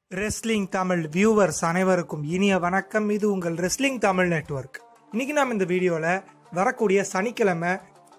wrestling Tamil viewers அனைவருக்கும் இனிய வணக்கம் இது உங்கள் ரெஸ்லிங் தமிழ் நெட்வொர்க் இன்னைக்கு நாம் இந்த வீடியோவில் வரக்கூடிய சனிக்கிழமை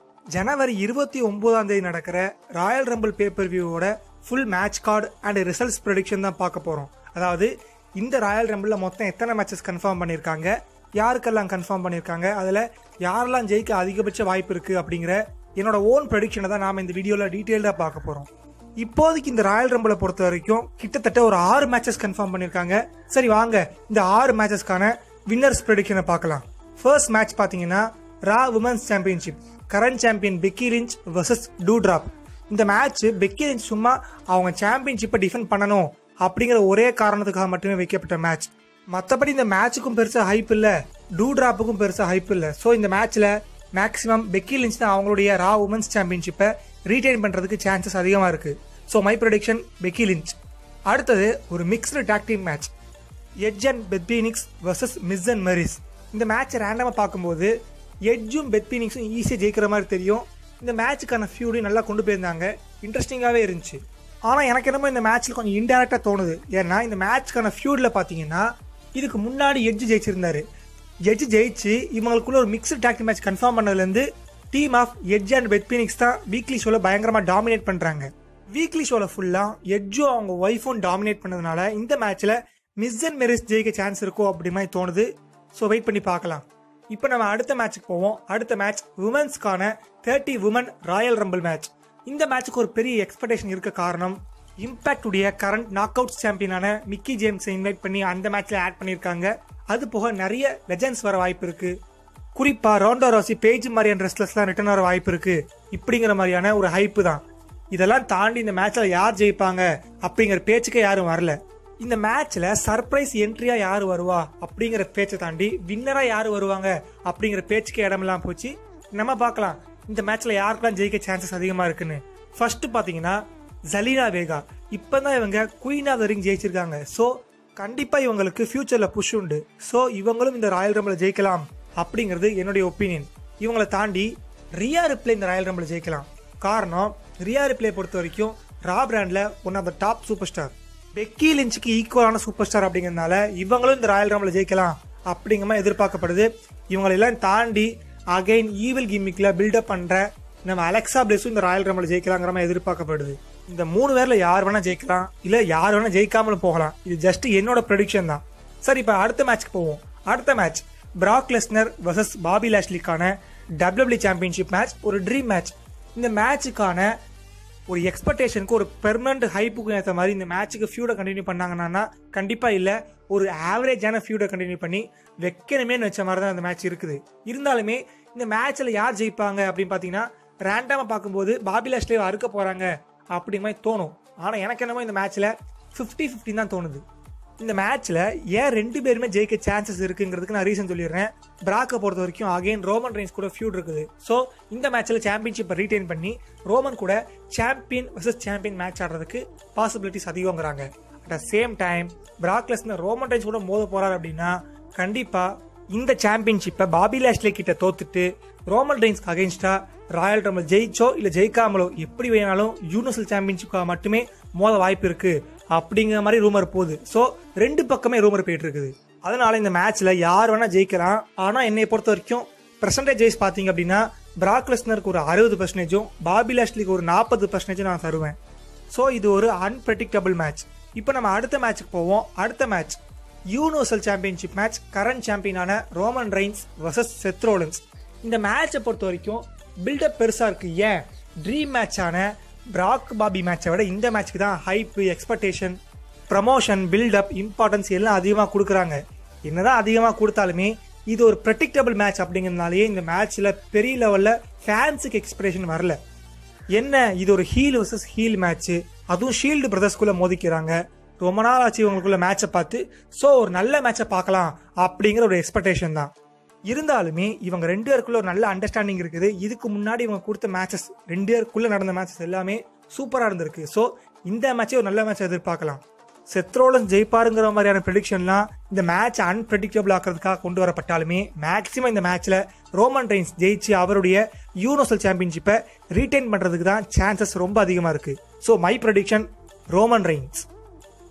ஜனவரி இருபத்தி ஒன்பதாம் தேதி நடக்கிற ராயல் ரம்பிள் பேப்பர் வியூவோட full match card and results prediction தான் பார்க்க போகிறோம் அதாவது இந்த ராயல் ரம்பிளில் மொத்தம் எத்தனை மேட்சஸ் கன்ஃபார்ம் பண்ணியிருக்காங்க யாருக்கெல்லாம் கன்ஃபார்ம் பண்ணியிருக்காங்க அதில் யாரெல்லாம் ஜெயிக்க அதிகபட்ச வாய்ப்பு இருக்குது அப்படிங்கிற என்னோட ஓன் ப்ரொடிக்ஷனை தான் நாம் இந்த வீடியோவில் டீட்டெயில்டாக பார்க்க போகிறோம் இப்போதைக்கு இந்த ராயல் ரம்பிளை பொறுத்த வரைக்கும் கிட்டத்தட்ட ஒரு ஆறு மேட்சஸ் கன்ஃபார்ம் பண்ணியிருக்காங்க சரி வாங்க இந்த ஆறு மேட்சஸ்க்கான வின்னர்ஸ் ப்ரெடிக்ஷனை பார்க்கலாம் ஃபர்ஸ்ட் மேட்ச் பார்த்தீங்கன்னா Raw women's championship current champion Becky Lynch versus Doudrop இந்த மேட்ச் பெக்கி லிஞ்ச் சும்மா அவங்க சாம்பியன்ஷிப்பை டிஃபெண்ட் பண்ணணும் அப்படிங்கிற ஒரே காரணத்துக்காக மட்டுமே வைக்கப்பட்ட மேட்ச் மற்றபடி இந்த மேட்சுக்கும் பெருசாக ஹைப் இல்லை டூ டிராப்புக்கும் பெருசாக ஹைப் இல்லை ஸோ இந்த மேட்ச்சில் மேக்ஸிமம் பெக்கி லிஞ்ச் தான் அவங்களுடைய ரா உமன்ஸ் சாம்பியன்ஷிப்பை ரீடைன் பண்ணுறதுக்கு சான்சஸ் அதிகமாக இருக்குது so my prediction Becky Lynch அடுத்தது ஒரு mixed tag team match Edge and Beth Phoenix versus Miz and Maryse இந்த மேட்ச் ரேண்டமாக பார்க்கும்போது எட்ஜும் பெத்பீனிக்ஸும் ஈஸியாக ஜெயிக்கிற மாதிரி தெரியும் இந்த மேட்சுக்கான ஃபியூடையும் நல்லா கொண்டு போயிருந்தாங்க இன்ட்ரெஸ்டிங்காகவே இருந்துச்சு ஆனால் எனக்கு என்னமோ இந்த மேட்ச்சில் கொஞ்சம் இன்டெரக்டாக தோணுது ஏன்னா இந்த மேட்ச்க்கான ஃபியூடில் பார்த்தீங்கன்னா இதுக்கு முன்னாடி எட்ஜ் ஜெயிச்சிருந்தாரு எட்ஜ் ஜெயிச்சு இவங்களுக்குள்ள ஒரு மிக்ஸ்டு டாக்டி மேட்ச் கன்ஃபார்ம் பண்ணதுலேருந்து team of Edge and Beth Phoenix தான் வீக்லி ஷோவில் பயங்கரமாக டாமினேட் பண்ணுறாங்க வீக்லி ஷோவில் ஃபுல்லாக எட்ஜும் அவங்க ஒய்ஃபும் டாமினேட் பண்ணதுனால இந்த மேட்ச்சில் மிஸ் அண்ட் மெரிஸ் ஜெயிக்க சான்ஸ் இருக்கோ அப்படி மாதிரி தோணுது ஸோ வெயிட் பண்ணி பார்க்கலாம் இப்போ நம்ம அடுத்த மேட்ச்சுக்கு போவோம் அடுத்த மேட்ச் உமன்ஸ்க்கான thirty woman royal rumble match இந்த மேட்ச்சுக்கு ஒரு பெரிய எக்ஸ்பெக்டேஷன் இருக்க காரணம் இம்பாக்ட் உடைய கரண்ட் நாக் அவுட் சாம்பியனான மிக்கி ஜேம்ஸை இன்வைட் பண்ணி அந்த மேட்ச்ல ஆட் பண்ணியிருக்காங்க அது போக நிறைய லெஜண்ட்ஸ் வர வாய்ப்பு இருக்கு குறிப்பா ரோண்டோ ரோசி பேஜ் மாதிரியான ரெஸ்லர்ஸ்லாம் ரிட்டர்ன் வர வாய்ப்பு இருக்கு இப்படிங்கிற மாதிரியான ஒரு ஹைப்பு தான் இதெல்லாம் தாண்டி இந்த மேட்ச்ல யார் ஜெயிப்பாங்க அப்படிங்கிற பேச்சுக்கே யாரும் வரல இந்த மேட்ச்ல சர்ப்ரைஸ் என்ட்ரியா யார் வருவா அப்படிங்கிற பேச்சை தாண்டி வின்னரா யார் வருவாங்க அப்படிங்கிற பேச்சுக்கே இடமெல்லாம் போச்சு நம்ம பார்க்கலாம் இந்த மேட்ச்ல யாருக்கெல்லாம் ஜெயிக்க சான்சஸ் அதிகமா இருக்குன்னு ஃபர்ஸ்ட் பாத்தீங்கன்னா ஜலீனா வேகா இப்பதான் இவங்க குயின் ஆஃப் த ரிங் ஜெயிச்சிருக்காங்க ஸோ கண்டிப்பா இவங்களுக்கு ஃபியூச்சர்ல புஷ் உண்டு ஸோ இவங்களும் இந்த ராயல் ரம்பிள் ஜெயிக்கலாம் அப்படிங்கிறது என்னுடைய ஒப்பீனியன் இவங்களை தாண்டி ரியா ரிப்ளே இந்த ராயல் ரம்பிள் ஜெயிக்கலாம் காரணம் ரியா ரிப்ளே பொறுத்த வரைக்கும் ரா பிராண்ட்ல one of the top superstar Becky லிஞ்சுக்கு ஈக்குவலான சூப்பர் ஸ்டார் அப்படிங்கிறதுனால இவங்களும் இந்த ராயல் ரம்பிள் ஜெயிக்கலாம் அப்படிங்கிற மாதிரி எதிர்பார்க்கப்படுது இவங்களெல்லாம் தாண்டி அகைன் ஈவில் கிமிக்ல பில்டப் பண்ற நம்ம அலெக்சா பிளேஸும் இந்த ராயல் ரம்பிள் ஜெயிக்கலாங்கிற மாதிரி எதிர்பார்க்கப்படுது இந்த மூணு பேர்ல யார் வேணா ஜெயிக்கலாம் இல்ல யார் வேணா ஜெயிக்காமலும் போகலாம் இது ஜஸ்ட் என்னோட ப்ரெடிக்ஷன் தான் சரி இப்போ அடுத்த மேட்ச்க்கு போவோம் அடுத்த match Brock Lesnar versus Bobby லாஷ்லிக்கான டபிள்யூபிள்யூ சாம்பியன்ஷிப் மேட்ச் ஒரு ட்ரீம் மேட்ச் இந்த மேட்சுக்கான ஒரு எக்ஸ்பெக்டேஷனுக்கு ஒரு பெர்மனன்ட் ஹைப்புக்கு ஏற்ற மாதிரி இந்த மேட்ச்சுக்கு ஃபியூடை கண்டினியூ பண்ணாங்கன்னா கண்டிப்பாக இல்லை ஒரு ஆவரேஜான ஃபியூடை கண்டினியூ பண்ணி வைக்கணுமேனு வச்ச மாதிரி தான் அந்த மேட்ச் இருக்குது இருந்தாலுமே இந்த மேட்ச்சில் யார் ஜெயிப்பாங்க அப்படின்னு பார்த்தீங்கன்னா ரேண்டமாக பார்க்கும்போது பாபி லாஸ்லேயே அறுக்க போகிறாங்க அப்படி மாதிரி தோணும் ஆனால் எனக்கு என்னமோ இந்த மேட்ச்சில் ஃபிஃப்டி ஃபிஃப்டி தான் தோணுது இந்த மேட்ச்ல ஏன் ரெண்டு பேருமே ஜெயிக்க சான்சஸ் இருக்குங்கிறதுக்கு நான் ரீசன் சொல்லிடுறேன் பிராக்கை பொறுத்த வரைக்கும் அகைன் ரோமன் ரெயின்ஸ் கூட ஃபியூட் இருக்குது ஸோ இந்த மேட்ச்ல சாம்பியன்ஷிப்பை ரீடைன் பண்ணி ரோமன் கூட சாம்பியன் வர்சஸ் சாம்பியன் மேட்ச் ஆடுறதுக்கு பாசிபிலிட்டிஸ் அதிகங்கிறாங்க at the same time Brock Lesnar Roman Reigns கூட மோத போறாரு அப்படின்னா கண்டிப்பா இந்த சாம்பியன்ஷிப்பை பாபி லாஷ்லே கிட்ட தோத்துட்டு ரோமன் ரெயின்ஸ்க்கு அகைன்ஸ்டா ராயல் ரம்பிள் ஜெயிச்சோ இல்ல ஜெயிக்காமலோ எப்படி வேணாலும் யூனிவர்சல் சாம்பியன்ஷிப்காக மட்டுமே மோத வாய்ப்பு இருக்கு அப்படிங்கிற மாதிரி ரூமர் போகுது ஸோ ரெண்டு பக்கமே ரூமர் போயிட்டு இருக்குது அதனால இந்த மேட்ச்ல யார் வேணா ஜெயிக்கலாம் ஆனா என்னை பொறுத்த வரைக்கும் பெர்சன்டேஜ் வைஸ் பாத்தீங்க அப்படின்னா பிராக்லெஸ்னருக்கு ஒரு அறுபது பர்சன்டேஜும் பாபி லாஷ்லிக்கு ஒரு நாற்பது பர்சன்டேஜும் நான் தருவேன் ஸோ இது ஒரு அன்பிரடிக்டபிள் மேட்ச் இப்போ நம்ம அடுத்த மேட்ச்சுக்கு போவோம் அடுத்த match universal championship match current சாம்பியனான ரோமன் ரெயின்ஸ் வர்சஸ் செத்ரோலன்ஸ் இந்த மேட்சை பொறுத்த வரைக்கும் பில்டப் பெருசா இருக்கு ஏன் ட்ரீம் மேட்சான பிராக் பாபி மேட்சை விட இந்த மேட்ச்க்கு தான் hype expectation promotion buildup importance எல்லாம் அதிகமாக கொடுக்குறாங்க என்னதான் அதிகமாக கொடுத்தாலுமே இது ஒரு ப்ரெடிக்டபிள் மேட்ச் அப்படிங்கிறதுனாலயே இந்த மேட்ச்சில் பெரிய லெவலில் ஃபேன்ஸுக்கு எக்ஸ்பெக்டேஷன் வரல என்ன இது ஒரு ஹீல் வர்சஸ் ஹீல் மேட்ச் அதுவும் ஷீல்டு பிரதர்ஸ்குள்ள மோதிக்கிறாங்க ரொம்ப நாள் ஆச்சு இவங்களுக்குள்ள மேட்சை பார்த்து ஸோ ஒரு நல்ல மேட்சை பார்க்கலாம் அப்படிங்கிற ஒரு எக்ஸ்பெக்டேஷன் தான் இருந்தாலுமே இவங்க ரெண்டு பேருக்குள்ள ஒரு நல்ல அண்டர்ஸ்டாண்டிங் இருக்குது இதுக்கு முன்னாடி இவங்க கொடுத்த மேட்சஸ் ரெண்டு பேருக்குள்ள நடந்த மேட்சஸ் எல்லாமே சூப்பராக இருந்திருக்கு ஸோ இந்த மேட்சே ஒரு நல்ல மேட்ச் எதிர்பார்க்கலாம் செத்ரோலன் ஜெயிப்பாருங்கிற மாதிரியான ப்ரெடிக்ஷன்லாம் இந்த மேட்ச் அன்பிரடிக்டபிள் ஆக்கிறதுக்காக கொண்டு வரப்பட்டாலுமே மேக்ஸிமம் இந்த மேட்ச்ல ரோமன் ரெயின்ஸ் ஜெயிச்சு அவருடைய யூனிவர்சல் சாம்பியன்ஷிப்பை ரீடைன் பண்றதுக்கு தான் சான்சஸ் ரொம்ப அதிகமா இருக்கு so my prediction Roman Reigns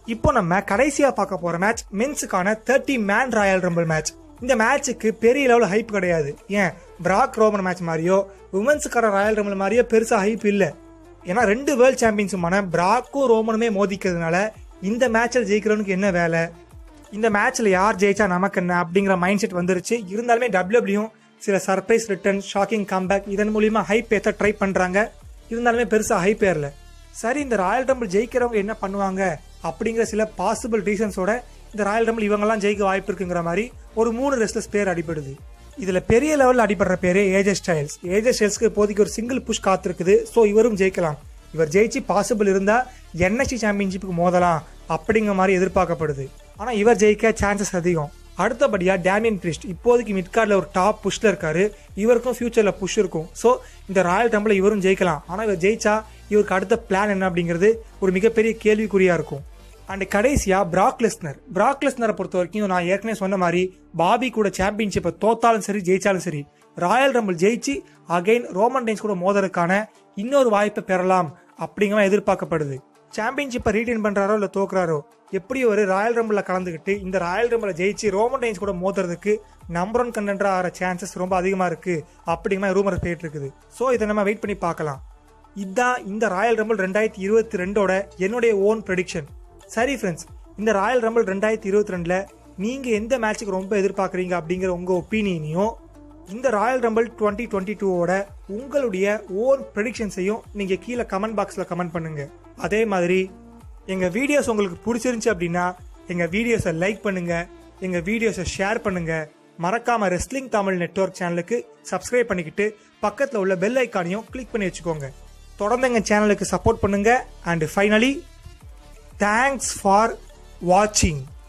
இப்போ நம்ம கடைசியா பார்க்க போற மேட்ச் மென்ஸுக்கான thirty man royal rumble match இந்த மேட்சுக்கு பெரிய லெவல் ஹைப் கிடையாது ஏன் பிராக் ரோமன் மேட்ச் மாதிரியோ உமன்ஸுக்கான ராயல் ரம்பிள் மாதிரியோ பெருசா ஹைப் இல்ல ஏன்னா ரெண்டு வேர்ல்ட் சாம்பியன்ஸுமான பிராக்கும் ரோமனுமே மோதிக்கிறதுனால இந்த மேட்சில் ஜெயிக்கிறவனுக்கு என்ன வேலை இந்த மேட்ச்ல யார் ஜெயிச்சா நமக்கு என்ன அப்படிங்கிற மைண்ட் செட் வந்துருச்சு இருந்தாலுமே டபிள்யூபிள்யூ சில சர்ப்ரைஸ் ரிட்டர்ன் ஷாக்கிங் கம்பேக் இதன் மூலியமா ஹைப் ஏற்ற ட்ரை பண்றாங்க இருந்தாலுமே பெருசா ஹைப் ஏறல சரி இந்த ராயல் டம்பிள் ஜெயிக்கிறவங்க என்ன பண்ணுவாங்க அப்படிங்கிற சில பாசிபிள் ரீசன்ஸோட இந்த ராயல் டம்பிள் இவங்கெல்லாம் ஜெயிக்க வாய்ப்பு இருக்குங்கிற மாதிரி ஒரு மூணு ரெஸ்லர்ஸ் பேர் அடிபடுது இதுல பெரிய லெவல்ல அடிபடுற பேரு ஏஜே ஸ்டைல்ஸ் ஏஜே ஸ்டைல்ஸ்க்கு இப்போதைக்கு ஒரு சிங்கிள் புஷ் காத்திருக்குது ஸோ இவரும் ஜெயிக்கலாம் இவர் ஜெயிச்சு பாசிபிள் இருந்தா என்எஸ்சி சாம்பியன்ஷிப்புக்கு மோதலாம் அப்படிங்கிற மாதிரி எதிர்பார்க்கப்படுது ஆனா இவர் ஜெயிக்க சான்சஸ் அதிகம் அடுத்தபடியா டேமியன் பிரிஸ்ட் இப்போதைக்கு மிட்கார்ட்ல ஒரு டாப் புஷ்ல இருக்காரு இவருக்கும் ஃபியூச்சர்ல புஷ் இருக்கும் ஸோ இந்த ராயல் டம்பிள் இவரும் ஜெயிக்கலாம் ஆனா இவர் ஜெயிச்சா இவருக்கு அடுத்த பிளான் என்ன அப்படிங்கிறது ஒரு மிகப்பெரிய கேள்விக்குறியா இருக்கும் அண்ட் கடைசியா பிராக் லெஸ்னர் பிராக் லெஸ்னரை பொறுத்த வரைக்கும் நான் ஏற்கனவே சொன்ன மாதிரி பாபி கூட சாம்பியன்ஷிப்பை தோத்தாலும் சரி ஜெயிச்சாலும் சரி ராயல் ரம்பிள் ஜெயிச்சு அகைன் ரோமன் டைன்ஸ் கூட மோதறதுக்கான இன்னொரு வாய்ப்பை பெறலாம் அப்படிங்கிற எதிர்பார்க்கப்படுது சாம்பியன்ஷிப்பை ரீடைன் பண்றாரோ இல்ல தோக்குறாரோ எப்படி ஒரு ராயல் ரம்பிள்ல கலந்துக்கிட்டு இந்த ராயல் ரம்பிள ஜெயிச்சு ரோமன் டைன்ஸ் கூட மோதுறதுக்கு நம்பர் ஒன் கண்டென்டரா ஆகிற சான்சஸ் ரொம்ப அதிகமா இருக்கு அப்படிங்கிற மாதிரி ரூமர் போயிட்டு இருக்குது ஸோ இதை நம்ம வெயிட் பண்ணி பார்க்கலாம் இதுதான் இந்த ராயல் ரம்பிள் ரெண்டாயிரத்தி இருபத்தி ரெண்டோட என்னுடைய ஓன் ப்ரெடிக்ஷன் சரி ஃப்ரெண்ட்ஸ் இந்த ராயல் ரம்பிள் ரெண்டாயிரத்தி இருபத்தி ரெண்டுல நீங்க எந்த மேட்சுக்கு ரொம்ப எதிர்பார்க்குறீங்க அப்படிங்கிற உங்க ஒப்பீனியனையும் இந்த ராயல் ரம்பிள் டுவெண்ட்டி டுவெண்ட்டி டூவோட உங்களுடைய ஓன் ப்ரெடிக்ஷன்ஸையும் நீங்க கீழே கமெண்ட் பாக்ஸ்ல கமெண்ட் பண்ணுங்க அதே மாதிரி எங்க வீடியோஸ் உங்களுக்கு பிடிச்சிருந்துச்சு அப்படின்னா எங்க வீடியோஸை லைக் பண்ணுங்க எங்க வீடியோஸை ஷேர் பண்ணுங்க மறக்காம ரெஸ்லிங் தமிழ் நெட்வொர்க் சேனலுக்கு சப்ஸ்கிரைப் பண்ணிக்கிட்டு பக்கத்தில் உள்ள பெல் ஐக்கானையும் கிளிக் பண்ணி வச்சுக்கோங்க தொடர்ந்து எங்கள் சேனலுக்கு சப்போர்ட் பண்ணுங்க அண்ட் ஃபைனலி தேங்க்ஸ் ஃபார் வாட்சிங்